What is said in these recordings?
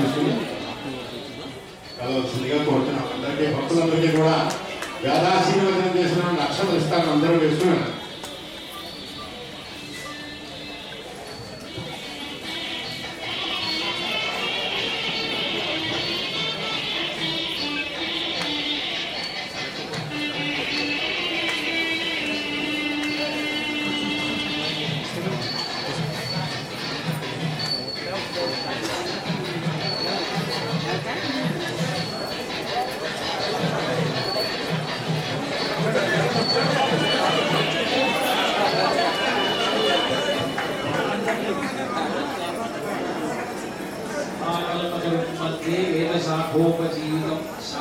తీసుకుని కలవలసిందిగా కోరుతున్నాం అందరికీ భక్తులందరికీ కూడా వేదాశీర్వచనం చేసిన లక్షలు ఇస్తాను అందరూ వేసుకున్నాను मध्ये वेदशाखोपजीवितं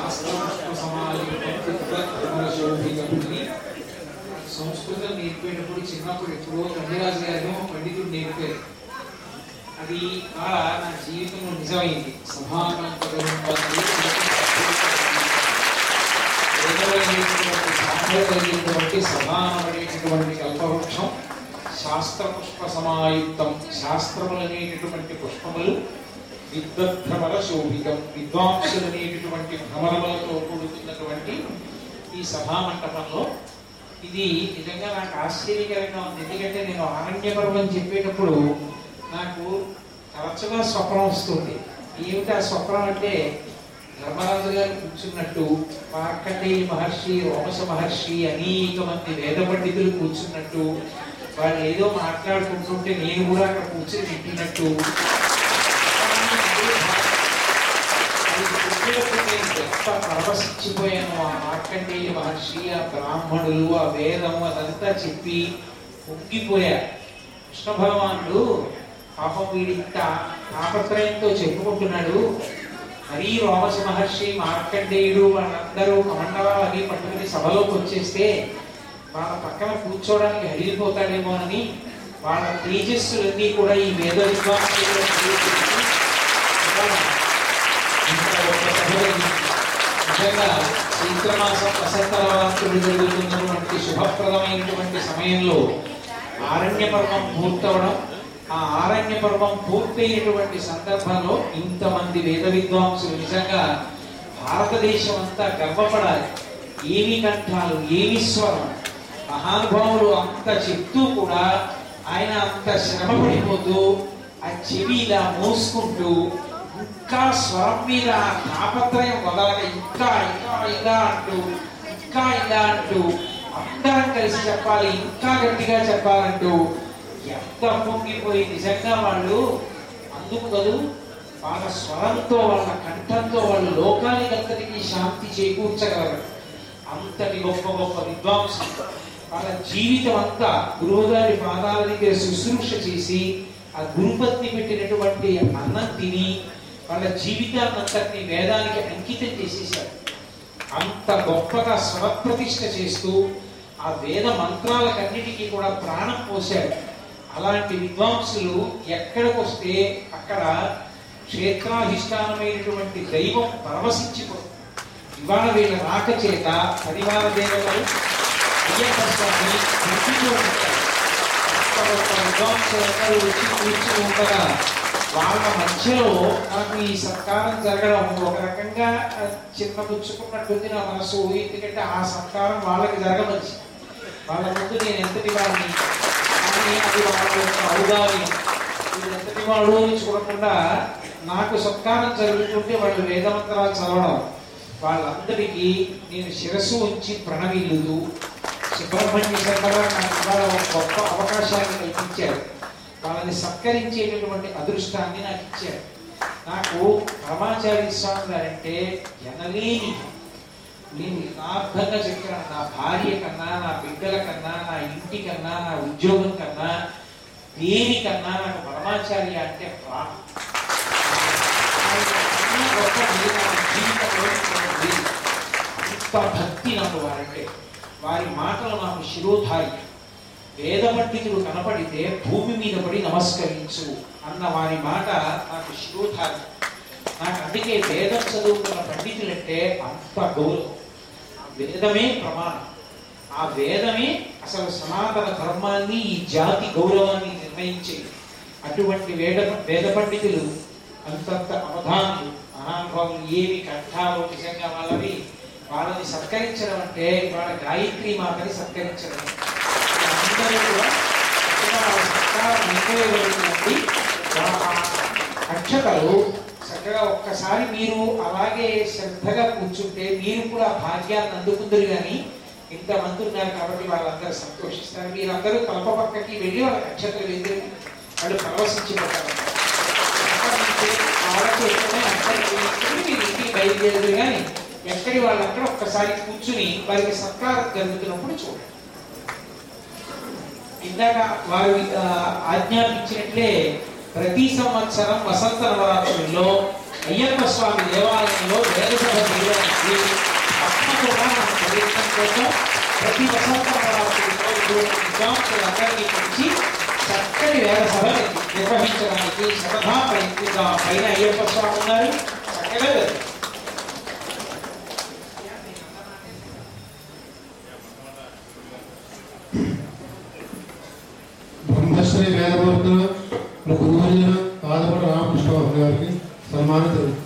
శాస్త్రపుష్పసమాయుక్తశోభితపుని సంస్కృతం నేర్పేటప్పుడు చిన్నప్పుడు ఎప్పుడో తండ్రిరాజు గారు పండితుడు నేర్పారు అది అలా నా జీవితంలో నిజమైంది సభామైనటువంటి సభానమైనటువంటి కల్పవృక్షం శాస్త్ర పుష్ప సమాయుక్తం శాస్త్రములనేటటువంటి పుష్పములు విద్వద్భ్రమల శోభితం విద్వాంసులనేటటువంటి భ్రమరములతో కూడుతున్నటువంటి ఈ సభా మంటపంలో ఇది నిజంగా నాకు ఆశ్చర్యకరంగా ఉంది ఎందుకంటే నేను ఆరణ్య పర్వం చెప్పేటప్పుడు నాకు తరచుగా స్వప్నం వస్తుంది ఏమిటి ఆ స్వప్నం అంటే ధర్మరాజు గారు కూర్చున్నట్టు మార్కండేయ మహర్షి రోమస మహర్షి అనేక మంది వేద పండితులు కూర్చున్నట్టు వాళ్ళు ఏదో మాట్లాడుకుంటుంటే నేను కూడా అక్కడ కూర్చొని వింటున్నట్టు ఎంత పరవశించిపోయాను ఆ మార్కండేయ మహర్షి ఆ బ్రాహ్మణులు ఆ వేదం అదంతా చెప్పి పొంగిపోయారు కృష్ణ భగవానుడు పాపం వీడింత తాపత్రయంతో చెప్పుకుంటున్నాడు మరీ రోమస మహర్షి మార్కండేయుడు వాళ్ళందరూ కమండలాలు అవి పట్టుకుని సభలోకి వచ్చేస్తే వాళ్ళ పక్కన కూర్చోవడానికి హడిలిపోతాడేమోనని వాళ్ళ తేజస్సులన్నీ కూడా ఈ వేద విద్వాంసులు నిజంగా చైత్రమాసం వసంత నవరాత్రులు జరుగుతున్నటువంటి శుభప్రదమైనటువంటి సమయంలో ఆరణ్య పర్వం పూర్తవడం ఆ ఆరణ్య పర్వం పూర్తయినటువంటి సందర్భంలో ఇంతమంది వేద విద్వాంసులు నిజంగా భారతదేశం అంతా గర్వపడాలి ఏమి కంఠాలు ఏమి స్వరం మహానుభావులు అంత చెప్తూ కూడా ఆయన అంత శ్రమ పడిపోతూ ఆ చెవి ఇలా మోసుకుంటూ ఇంకా స్వరం మీద ఆ తాపత్రయం వదలక ఇంకా ఇంకా ఇలా అంటూ ఇంకా ఇలా అంటూ అందరం కలిసి చెప్పాలి ఇంకా గట్టిగా చెప్పాలంటూ ఎంత పొంగిపోయి నిజంగా వాళ్ళు అందుకు కదూ వాళ్ళ స్వరంతో వాళ్ళ కంఠంతో వాళ్ళు లోకానికి అంతటికి శాంతి చేకూర్చగలరు అంతటి గొప్ప గొప్ప విద్వాంసులు వాళ్ళ జీవితం అంతా గురువుగారి పాదాల దగ్గర శుశ్రూష చేసి ఆ గురుపత్ని పెట్టినటువంటి అన్నం తిని వాళ్ళ జీవితాన్ని అంతటిని వేదానికి అంకితం చేసేసారు అంత గొప్పగా స్వప్రతిష్ఠ చేస్తూ ఆ వేద మంత్రాలకన్నిటికీ కూడా ప్రాణం పోశారు అలాంటి విద్వాంసులు ఎక్కడికి వస్తే అక్కడ క్షేత్రాధిష్టానమైనటువంటి దైవం పరవశించిపోతుంది ఇవాళ వీళ్ళ రాక చేత పరివార దేవతలు అయ్యప్ప స్వామి ఇంటిలో ఉంటారు. అంత గొప్ప విద్వాంసులందరూ వచ్చి కూర్చుని ఉండగా వాళ్ళ మధ్యలో నాకు ఈ సత్కారం జరగడం ఒక రకంగా ఆ, చిన్న పుచ్చుకున్నట్టుంది నా మనసు ఎందుకంటే ఆ సత్కారం వాళ్ళకి జరగవచ్చు వాళ్ళ ముందు నేను ఎంతటి వాడిని కానీ అది వాళ్ళ యొక్క ఔదార్యం వీళ్ళు ఎంతటి వాడు అని చూడకుండా నాకు సత్కారం జరుగుతుంటే వాళ్ళు వేదమంత్రాలు చదవడం వాళ్ళందరికీ నేను శిరస్సు ఉంచి ప్రణవిల్లుతూ సుబ్రహ్మణ్య శర్మ గారు నాకు ఇవాళ ఒక గొప్ప అవకాశాన్ని కల్పించారు వాళ్ళని సత్కరించేటటువంటి అదృష్టాన్ని నాకు ఇచ్చారు నాకు పరమాచార్య స్వామి గారంటే ఎనలేని నేను యథార్థంగా చెప్తున్నాను నా భార్య కన్నా నా బిడ్డల కన్నా నా ఇంటి కన్నా నా ఉద్యోగం కన్నా దేనికన్నా నాకు పరమాచార్య అంటే ప్రాణం ఆయన కన్నా గొప్ప లేదు నా జీవితంలో ఇంకొకటి లేదు. అంత భక్తి నాకు వారంటే వారి మాటలు నాకు శిరోధారి వేద పండితుడు కనపడితే భూమి మీద పడి నమస్కరించు అన్న వారి మాట నాకు శిరోధారి నాకు అందుకే వేదం చదువుకున్న పండితులంటే అంత గౌరవం ఆ వేదమే ప్రమాణం ఆ వేదమే అసలు సనాతన ధర్మాన్ని ఈ జాతి గౌరవాన్ని నిర్ణయించేది అటువంటి వేద వేద పండితులు అంతంత అవధానులు మహానుభావులు ఏమి కంఠాలు నిజంగా వాళ్ళవి వాళ్ళని సత్కరించడం అంటే వాళ్ళ గాయత్రి మాతని సత్కరించడం అందరూ కూడా చక్కగా వాళ్ళ సత్కారం నెరవేరుతుంది వాళ్ళ అక్షతలు చక్కగా ఒక్కసారి మీరు అలాగే శ్రద్ధగా కూర్చుంటే మీరు కూడా ఆ భాగ్యాన్ని అందుకుందరు కానీ ఇంతమంది ఉన్నారు కాబట్టి వాళ్ళందరూ సంతోషిస్తారు మీరందరూ తలప పక్కకి వెళ్ళి వాళ్ళ అక్షతలు వెళ్ళి వాళ్ళు పరవశించిపోతారు వాళ్ళకి ఎక్కడైనా అక్కడికి వెళ్ళి మీరు ఇంటికి బయలుదేరదు కానీ ఎక్కడి వాళ్ళక్కడ ఒక్కసారి కూర్చుని వారికి సత్కారం జరుగుతున్నప్పుడు చూడండి ఇందాక వారు ఆ, ఆజ్ఞాపించినట్లే ప్రతి సంవత్సరం వసంత నవరాత్రుల్లో అయ్యప్ప స్వామి దేవాలయంలో వేదసభ చేయడానికి ఆత్మకూడా మన ప్రయత్నం కోసం ప్రతి వసంత నవరాత్రుల్లో ఇటువంటి విద్వాంసులందరినీ పిలిచి చక్కటి వేదసభ నిర్వహించడానికి సరదా ప్రయత్నంగా పైన అయ్యప్ప స్వామి ఉన్నారు చక్కగా జరుగుతుంది. బ్రహ్మశ్రీ వేదమూర్తులు గురువులు పాదపడి రామకృష్ణబాబు గారికి సన్మానం జరుగుతుంది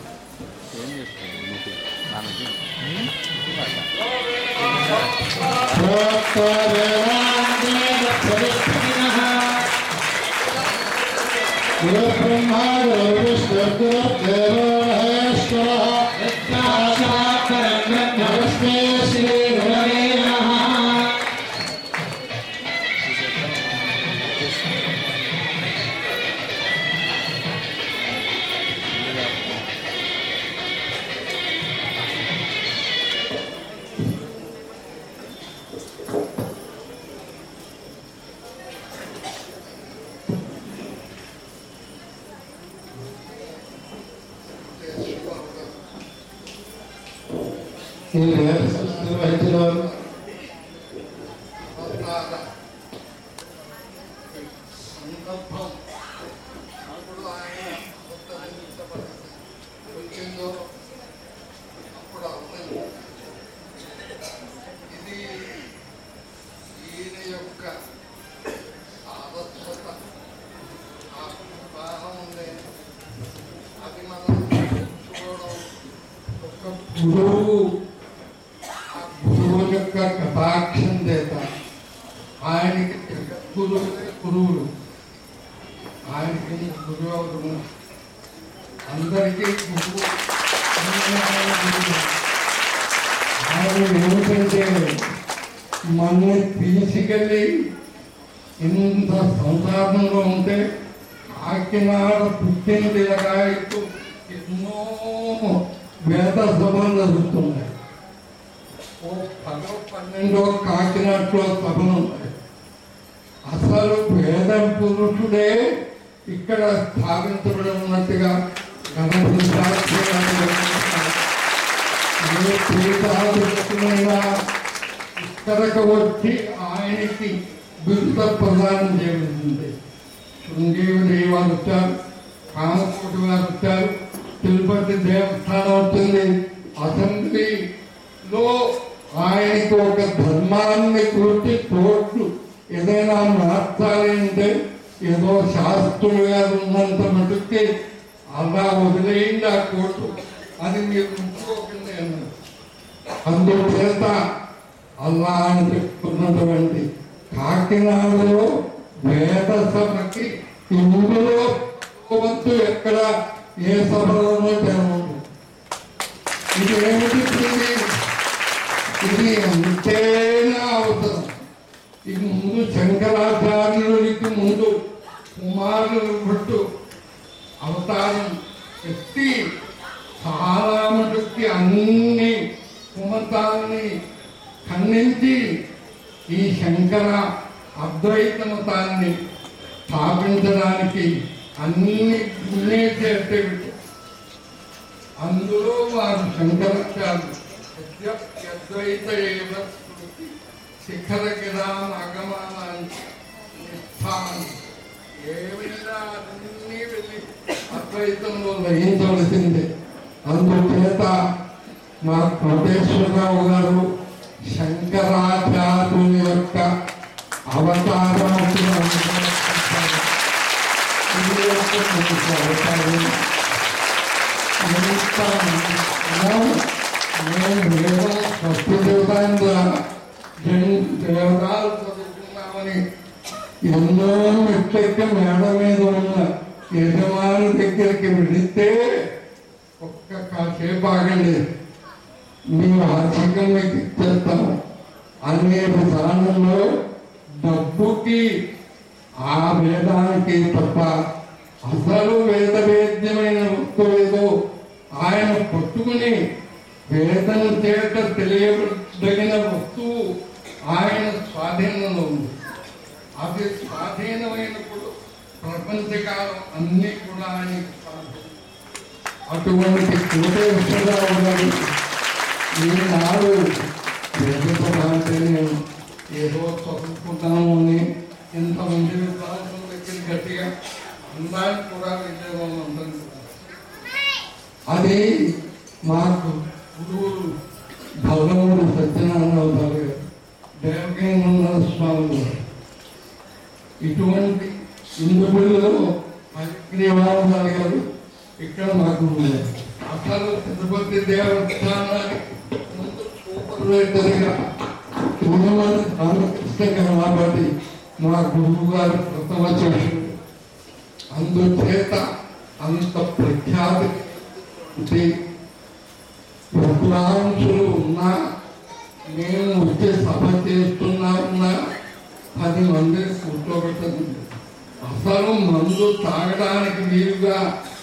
ఈ వేద సంస్థ నిర్వహించిన వారు సందర్భం అప్పుడు ఆయన వచ్చిందో అప్పుడు అవుతుంది ఇది ఈయన యొక్క ఆదర్శత ఆ బాహం ఉంది అది మనం చూడడం ఒక గురువు ఆ గురువు యొక్క కటాక్షం చేత ఆయనకి గురువు గురువులు ఆయనకి గురువు అవడము అందరికీ గురువు ఆయన గురువు. ఆయన ఏమిటంటే మన తీసుకెళ్ళి ఇంత సంసారంలో ఉంటే కాకినాడ పుట్టిన తిరగాయకు ఎన్నో వేద సభలు జరుగుతున్నాయి ఓ పదో పన్నెండో కాకినాడలో సభలు ఉన్నాయి అసలు వేద పురుషుడే ఇక్కడ స్థాపించబడి ఉన్నట్టుగా గణపతి శాస్త్రి గారు చెప్తున్నారు. ఏ పీఠాధిపతులైనా ఇక్కడకు వచ్చి ఆయనకి బిరుద ప్రదానం చేయబడింది శృంగేరి వారు వచ్చారు కామకోటి వారు వచ్చారు తిరుపతి దేవస్థానం వచ్చింది అసెంబ్లీలో ఆయనకి ఒక ధర్మాన్ని కూర్చి కోర్టు ఏదైనా మార్చాలి అంటే ఏదో శాస్త్రులు గారు ఉన్నంత మటుకి అలా వదిలేయండి ఆ కోర్టు అని మీరు ముట్టుకోకండి అన్నారు అందుచేత అల్లా అని చెప్తున్నటువంటి కాకినాడలో వేద సభకి ఇందులో వంతు ఎక్కడ ఏ సభలోనూ జరగదు ఇది ఏమిటి ఇది? ఇది అంతేనా అవసరం ఇది ముందు శంకరాచార్యుడికి ముందు కుమారులు భట్టు అవతారం ఎత్తి చాలా మటుకి అన్ని కుమతాన్ని ఖండించి ఈ శంకర అద్వైత మతాన్ని స్థాపించడానికి అన్ని చేస్తే అందులో వారు శంకరాచార్యులు అద్య- అద్వైత ఏవ స్మృతి శిఖర గిరామ అగమానాన్ని నిష్ఠానం ఏ వెళ్ళా అన్నీ వెళ్ళి అద్వైతంలో లయించవలసిందే అందుచేత మా కోటేశ్వరరావు గారు శంకరాచార్యుని యొక్క అవతారం ఇది యొక్క మంచి అవతారం నేను వేదం ఫస్ట్ దేవతాన్ని ద్వారా దేవతాలు చదువుకున్నామని ఎన్నో మెట్లెక్క మేడ మీద ఉన్న యజమాని దగ్గరికి వెళితే ఒక్క కాసేపు ఆగండి మీ ఆర్థికం మీకు ఇచ్చేస్తాము అనేక స్థానంలో డబ్బుకి ఆ వేదానికి తప్ప అసలు వేద వేద్యమైన వస్తువు ఏదో ఆయన పట్టుకుని వేదం చేత తెలియదగిన వస్తువు ఆయన స్వాధీనంలో ఉంది అది స్వాధీనమైనప్పుడు ప్రపంచకాలం అన్ని కూడా ఆయనకి స్వాధీనం అటువంటి కోటేశ్వరరావు గారు ఈనాడు వేదసభ అంటే నేను ఏదో చదువుకుంటాము అని ఇంతమంది విద్వాంసుల దగ్గర గట్టిగా అందరికి కూడా విజయవం ఉంటుంది అది మాకు గురువులు భగవంతుడు సత్యనారాయణ గారు దేవకేంద్ర స్వామి గారు ఇటువంటి ఇందులో అగ్నివాసాలు గారు ఇక్కడ మాకు ఉన్నాయి. అసలు తిరుపతి దేవస్థానానికి ముందు సూపర్వైజర్గా తిరుమల రామకృష్ణ గారు కాబట్టి మా గురువు గారు ప్రథమ చేసింది అందుచేత అంత ప్రఖ్యాతి ఇది విద్వాంసులు ఉన్నా మేము వచ్చే సభ చేస్తున్నా ఉన్నా పది మందిని కూర్చోబెట్టదు అసలు మందు తాగడానికి వీలుగా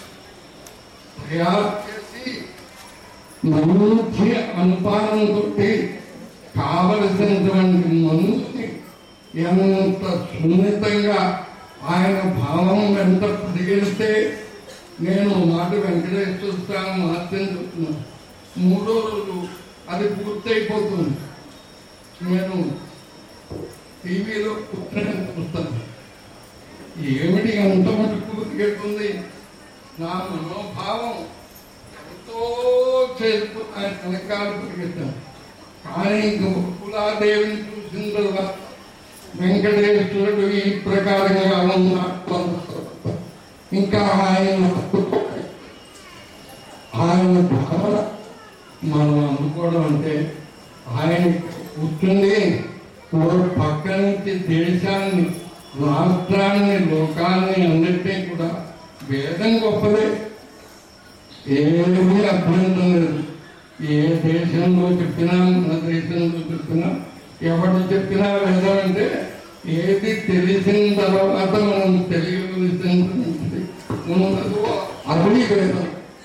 తయారు చేసి మంచి అనుపానంతో కావలసినటువంటి మందుని ఎంత సున్నితంగా ఆయన భావం వెంట పరిగెడితే నేను మాట వెంకటేశ్వర స్వామి మహత్యం చెప్తున్నాను మూడో రోజు అది పూర్తయిపోతుంది నేను టీవీలో కూర్చొని చూస్తాను ఏమిటి అంత మటుకు పరిగెడుతుంది నా మనోభావం ఎంతో చేరుకు ఆయన వెనకాల పరిగెత్తాను కానీ కులాదేవిని చూసిన తర్వాత వెంకటేశ్వరుడు ఈ ప్రకారంగా ఉన్నాడు ఇంకా ఆయన ఆయన భావన మనం అనుకోవడం అంటే ఆయన కూర్చుంది ఓ పక్క నుంచి దేశాన్ని రాష్ట్రాన్ని లోకాన్ని అన్నిటినీ కూడా వేదం గొప్పదే ఏమీ అభ్యంతరం లేదు ఏ దేశంలో చెప్పినా మన దేశంలో చెప్పినా ఎవడు చెప్పినా వేదం అంటే ఏది తెలిసిన తర్వాత మనం తెలియవలసినది ఉన్నదో అది వేదం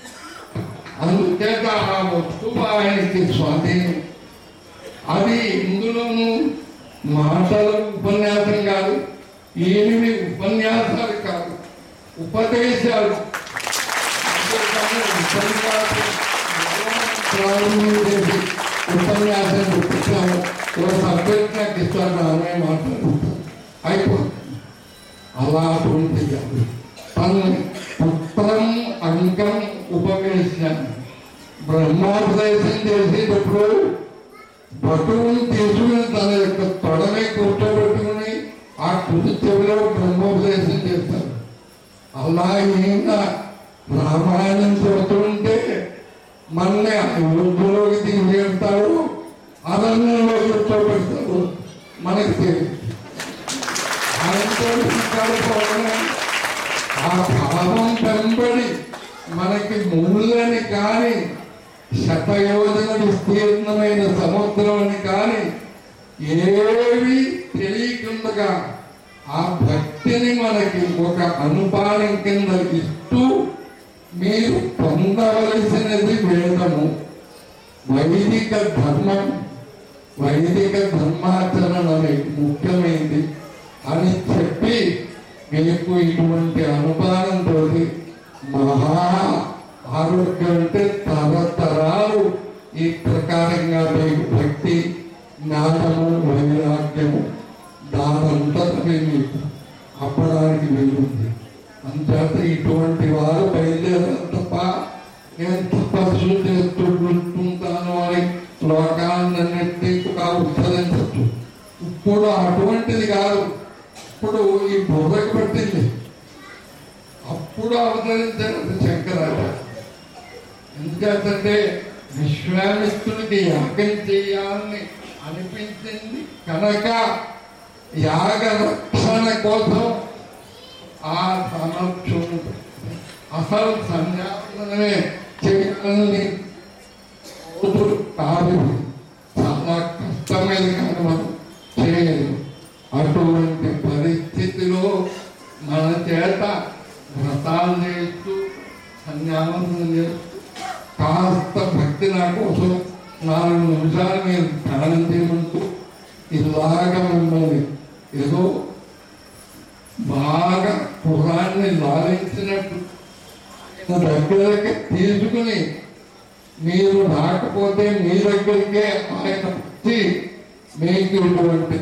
అందుచేత ఆ వస్తువు ఆయనకి స్వాధీనం అది ఇందులోనూ మాటల ఉపన్యాసం కాదు ఏమి ఉపన్యాసాలు కాదు ఉపదేశాలు అంతేకాని ఉపన్యాసం ప్రారంభం చేసి ఉపన్యాసం చెప్పించాము ఓ సబ్జెక్ట్ నాకు ఇస్తాను అనే మాట్లాడుతాను అయిపోతుంది అలా అటువంటి కాదు తను పుత్రం అంకం ఉపవేశాను బ్రహ్మోపదేశం చేసేటప్పుడు భటువుని తీసుకుని తన యొక్క తొడని కూర్చోబెట్టుకుని ఆ కుడి చెవిలో బ్రహ్మోపదేశం చేస్తారు అలా ఈయన రామాయణం చదువుతుంటే మన ఊళ్ళోకి తీసుకెళ్తాడు అరణ్యంలో కూర్చోబెడతాడు మనకి తెలియదు ఆయనతో మాట్లాడుకోవడమే ఆ భావం వెంబడి మనకి ముళ్ళని కానీ శతయోజన విస్తీర్ణమైన సముద్రం అని కానీ ఏవి తెలియకుండా ఆ భక్తిని మనకి ఒక అనుపానం కింద ఇస్తూ మీరు పొందవలసినది వేదము వైదిక ధర్మం వైదిక ధర్మాచరణ అనేది ముఖ్యమైనది అని చెప్పి మీకు ఇటువంటి అనుమానంతో మహా ఆరోగ్యం అంటే తరతరాలు ఈ ప్రకారంగా మీకు భక్తి జ్ఞానము వైరాగ్యము దానంతటమే మీకు అప్పడానికి వీలుంది అంచేత ఇటువంటి వారు బయలుదేరారు తప్ప నేను తపస్సు చేస్తూ కూర్చుంటాను అని లోకాలన్నింటినీ కూడా ఉద్ధరించచ్చు ఇప్పుడు అటువంటిది కాదు ఇప్పుడు ఈ బుర్రకు పట్టింది అప్పుడు అవతరించారు శంకరాచార్య ఇంకేంటంటే విశ్వామిత్రుడికి యాగం చేయాలని అనిపించింది కనుక యాగ రక్షణ కోసం ఆ సమక్షుడు అసలు సన్యాసమే చేయాలని కూతురు కాదు చాలా కష్టమైన కానీ మనం చేయలేదు అటువంటి పరిస్థితిలో మన చేత వ్రతాలు చేస్తూ సన్యాసం చేస్తూ కాస్త భక్తి నా కోసం నాలుగు నిమిషాలు మీరు ధ్యానం చేయమంటూ ఇలాగా మిమ్మల్ని ఏదో బాగా కుర్రాన్ని లాలించినట్టు నా దగ్గరికి తీసుకుని మీరు రాకపోతే మీ దగ్గరికే ఆయన వచ్చి మీకు ఇటువంటి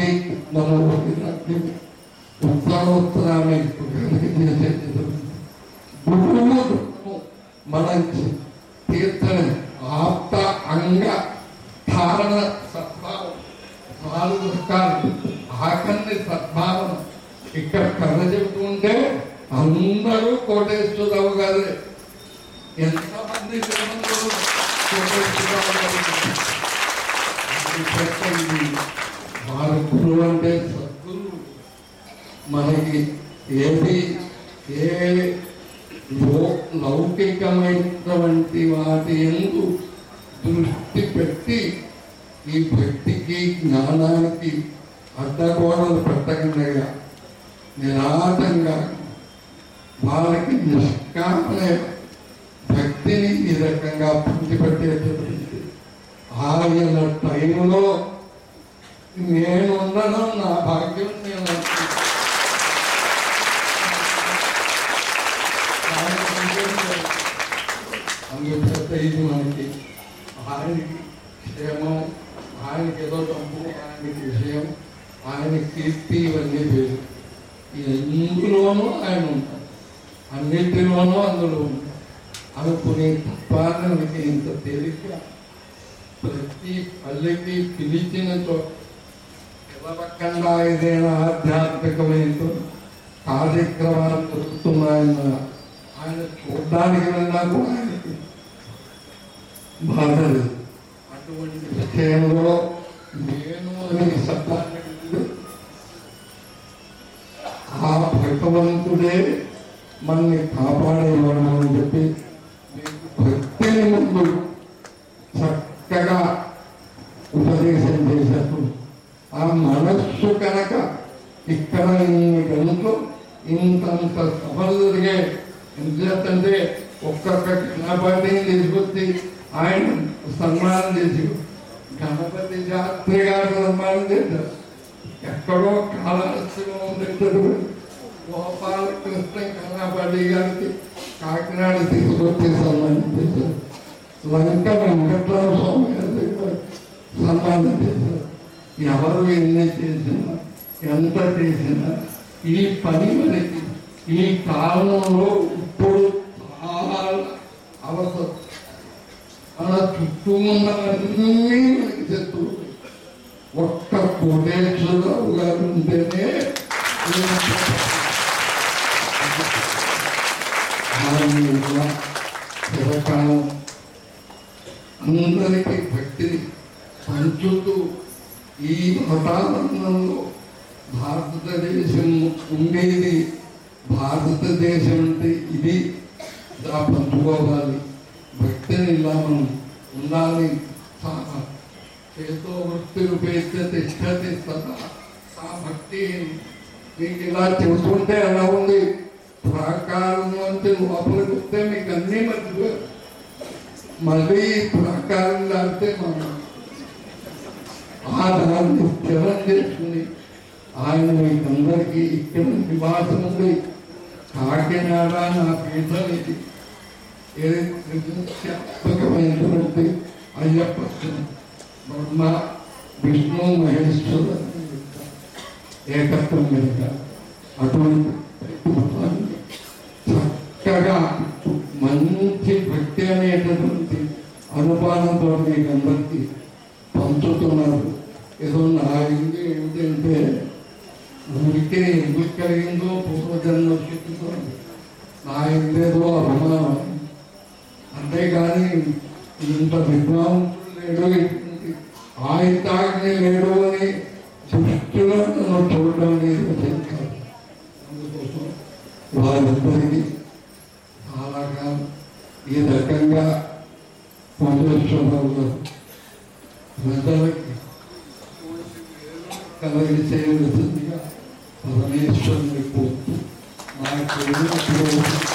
ఉత్తరోత్తరాన్ని చేసేది గురువుడు మనం తీర్థని ఆప్త అంగ ధారణ సద్భావం నాలుగు రకాలు ఆకన్ని సద్భావం ఇక్కడ కథ చెబుతుంటే అందరూ కోటేశ్వరరావు గారే ఎంతమంది శ్రీమంతులు కోటేశ్వరరావు గారు అందుచేత ఇది వారి గురువు అంటే సద్గురువు మనకి ఏది ఏ లో- లౌకికమైనటువంటి వాటి ఎందు దృష్టి పెట్టి ఈ భక్తికి జ్ఞానానికి అడ్డగోడలు పెట్టకుండా నిరాటంగా వాళ్ళకి నిష్కామనే భక్తిని ఈ రకంగా పంచిపెట్టేటటువంటి ఆయన టైంలో నేను ఉండడం నా భాగ్యం నేను అనుకుంటున్నాను. ఆయన సంతోషం. అందుచేత ఇది మనకి ఆయనకి క్షేమం ఆయనకి ఏదో డబ్బు ఆయనకి విషయం ఆయన కీర్తి ఇవన్నీ వేరు ఎందులోనూ ఆయన ఉంటారు అన్నింటిలోనూ అందులో ఉంటారు అనుకునే తత్వానికి ఇంత తేలిక ప్రతి పల్లెకి పిలిచిన చోట పిలవకుండా ఏదైనా ఆధ్యాత్మికమైన కార్యక్రమాలు జరుగుతున్నాయన్న ఆయన చూడడానికి వెళ్ళినా కూడా ఆయనకి బాధ లేదు అటువంటి విషయంలో నేను అని శబ్దాన్ని వింటూ ఆ భగవంతుడే మనల్ని కాపాడేవాడు అని చెప్పి మీకు భక్తిని ముందు చక్కగా ఉపదేశం చేశారు ఆ మనస్సు కనుక ఇక్కడ ఇన్ని గంటలు ఇంతంత సభలు జరిగాయి ఎందుకంటే ఒక్కొక్క గణపతిని తీసుకొచ్చి ఆయన సన్మానం చేసి గణపతి శాస్త్రి గారు సన్మానం చేశారు ఎక్కడో కాళహస్తిలో ఉండేటటువంటి గోపాలకృష్ణ కన్నపల్లి గారికి కాకినాడ తీసుకొచ్చి సన్మానం చేశారు లంక వెంకట్రామ స్వామి గారి దగ్గర సన్మానం చేశారు ఎవరు ఎన్ని చేసినా ఎంత చేసినా ఈ పని మనకి ఈ కాలంలో ఇప్పుడు చాలా అవసరం మన చుట్టూ ఉన్నవన్నీ మనకి శత్రువులు ఒక్క కోటేశ్వరరావు గారు ఉంటేనే చిరకాలం అందరికీ భక్తిని పంచుతూ ఈ మతానందంలో భారతదేశం ఉండేది భారతదేశం అంటే ఇది ఇలా పంచుకోవాలి భక్తిని ఇలా మనం ఉండాలి సా- చేతో వృత్తి రూపేత తిష్టతి సదా సా భక్తి మీకు ఇలా చెబుతుంటే ఎలా ఉంది ప్రాకారం నుంచి లోపలికి వస్తే మీకు అన్నీ మర్చిపోయారు మళ్ళీ ప్రాకారం దాటితే మనం ఆ దాన్ని స్థిరం చేసుకుని ఆయన మీకందరికీ ఇక్కడ నివాసం ఉంది కాకినాడ నా పీఠం ఇది ఏదైనటువంటి అయ్యప్ప స్వామి, బ్రహ్మ విష్ణు మహేశ్వర ఏకత్వం కనుక అటువంటి మతాన్ని చక్కగా మంచి భక్తి అనేటటువంటి అనుపానంతో మీకు అందరికీ పంచుతున్నారు ఏదో నా ఇంటి ఏమిటంటే ఊరికే ఎందుకు కలిగిందో పూర్వజన్మ శక్తితో నా ఇందేదో అభిమానం అంతేగాని ఇంత విద్వాంసుడు లేడు ఆయన తాగిన లేడు అని దృష్టిలో నన్ను చూడడం అనేది అదేం కాదు అందుకోసం వారందరికీ చాలాగా ఈ రకంగా కోటేశ్వరరావు గారు ప్రజలకి కలగి చేయవలసిందిగా పరమేశ్వరుని కోరుతూ నాకు ఎదురు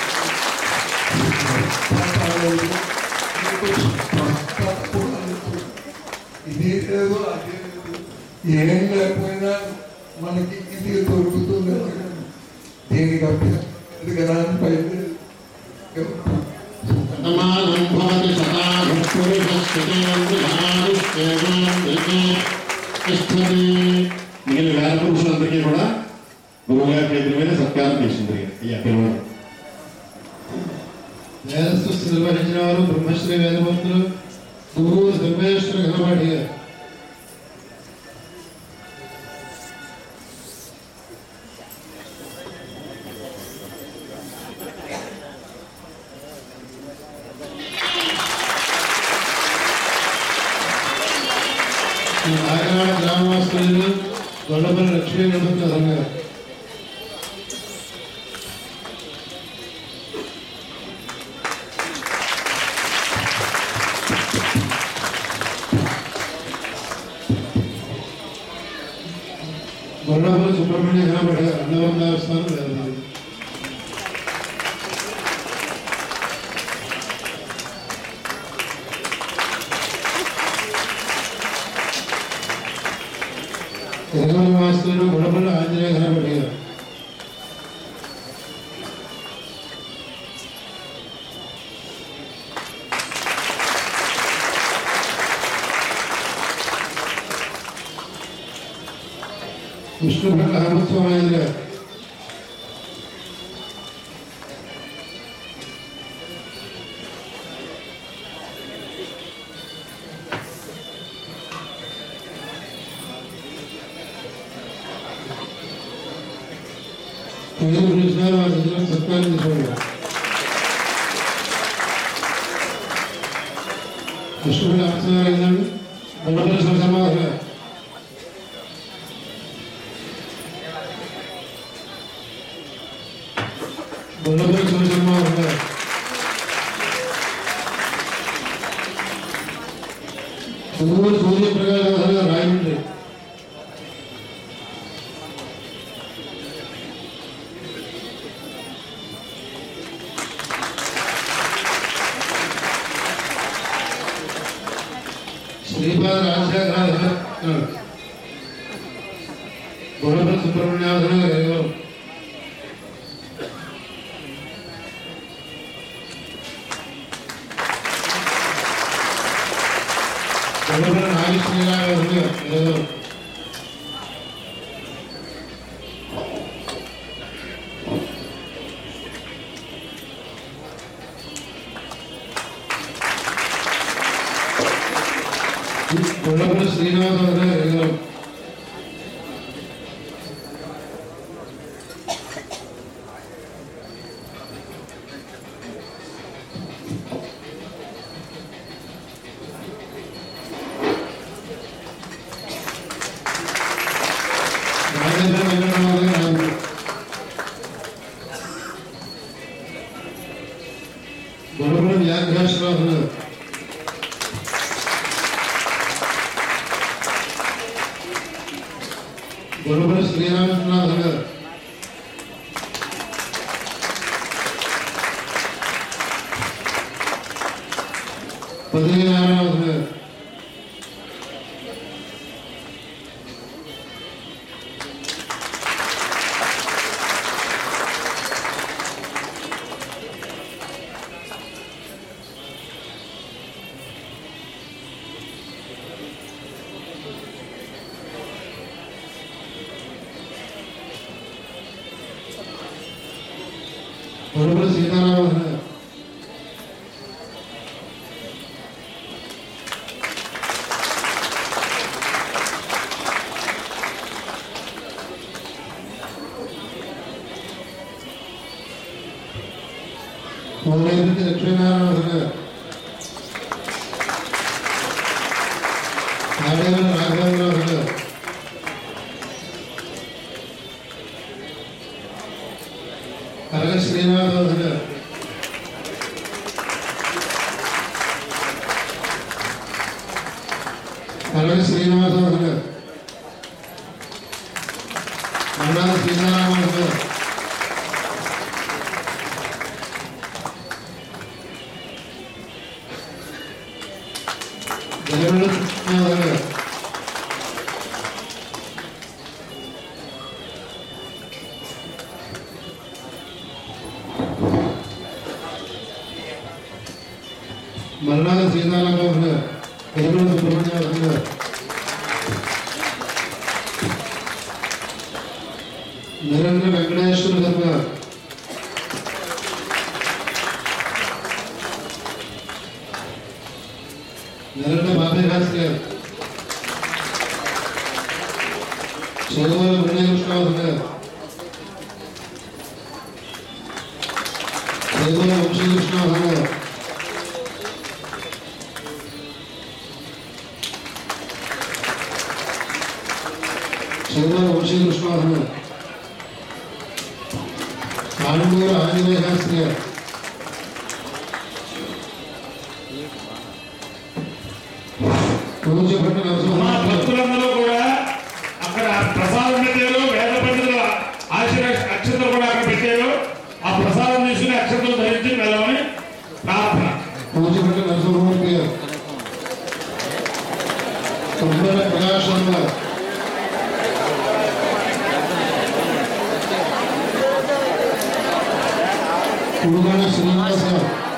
ఇది లేదు అదే లేదు ఏం లేకపోయినా మనకి ఇది దొరుకుతుంది దీనికి అభ్యర్థి కదా అని పైన శతమానం భవతి శతాధిపురుషస్థితేంద్రియాదిత్యేవాంధ్రికే మిగిలిన వేద పురుషులందరికీ కూడా గురువుగారి చేతుల మీద సత్కారం చేసింది ఈ అభిమానం వేదస్థుతి నిర్వహించిన వారు బ్రహ్మశ్రీ వేదమూర్తులు గురువు సర్వేశ్వర ఘనపాటి గారు ఈ కాకినాడ గ్రామవాసులు గొల్లపల్లి లక్ష్మీ గణపతి గారు గొల్లపల్లి సుబ్రహ్మణ్య ఘనపతి గారు అన్నవరం దేవస్థానం వేదమూర్తులు తిరుమల వాస్తువులు గొడవల ఆంజనేయ ఘనపతి గారు విష్ణుభట్ల హనుమస్వామి గారు తెలుగు పిలిచినారు వారి దగ్గర సత్కారం తీసుకోండి విష్ణుభట్ల హనుమస్వామి గారు గొడవల శివశర్మ గారు గొల్లపల్లి శివశర్మ గారు గురువు సూర్యప్రకాశ్ గారు రాయమండ్రి శ్రీపాద రాజశేఖర గొడవపల్లి సుబ్రహ్మణ్యాధన గారు గొడవపల్లి నాగేశ్వరరావు గారు గొడవపల్లి శ్రీనివాస గారు రాజేంద్ర వెంకటరావు గారు గొడవపల్లి వ్యాఘ్రేశ్వరరావు గారు గొడవపల్లి శ్రీరామకృష్ణనాథ్ గారు పదవి నారాయణ గారు గొడవపల్లి సీతారామన్ గారు మొదలైనది లక్ష్మీనారాయణ గారు కలవి శ్రీనివాసరావు గారు మండల సీతారామన్ గారు జగన్ గారు మరణాల సీతారామరావు గారు ఎరువుల సుబ్రహ్మణ్యం గారు నిరంతర వెంకటేశ్వర గారు నిరంతర బాబాయ్ రాజ్ గారు సోదరు వినయకృష్ణరావు గారు సోదరు వంశీకృష్ణరావు గారు సోదరు వంశీకృష్ణరావు గారు కాణూరు ఆంజనేయ శాస్త్రి గారు పూజపట్ల మా నరసింహరావు గారు భక్తులందరూ కూడా అక్కడ ప్రసాదం పెట్టారు వేద పండితుల ఆశీర్ అక్షతలు కూడా అక్కడ పెట్టారు ఆ ప్రసాదం తీసుకుని అక్షతలు ధరించి వెళ్ళమని ప్రార్థన పూజపట్ల నరసింహమూర్తి గారు కుండల ప్రకాశం గారు కుడుగల శ్రీనివాస్ గారు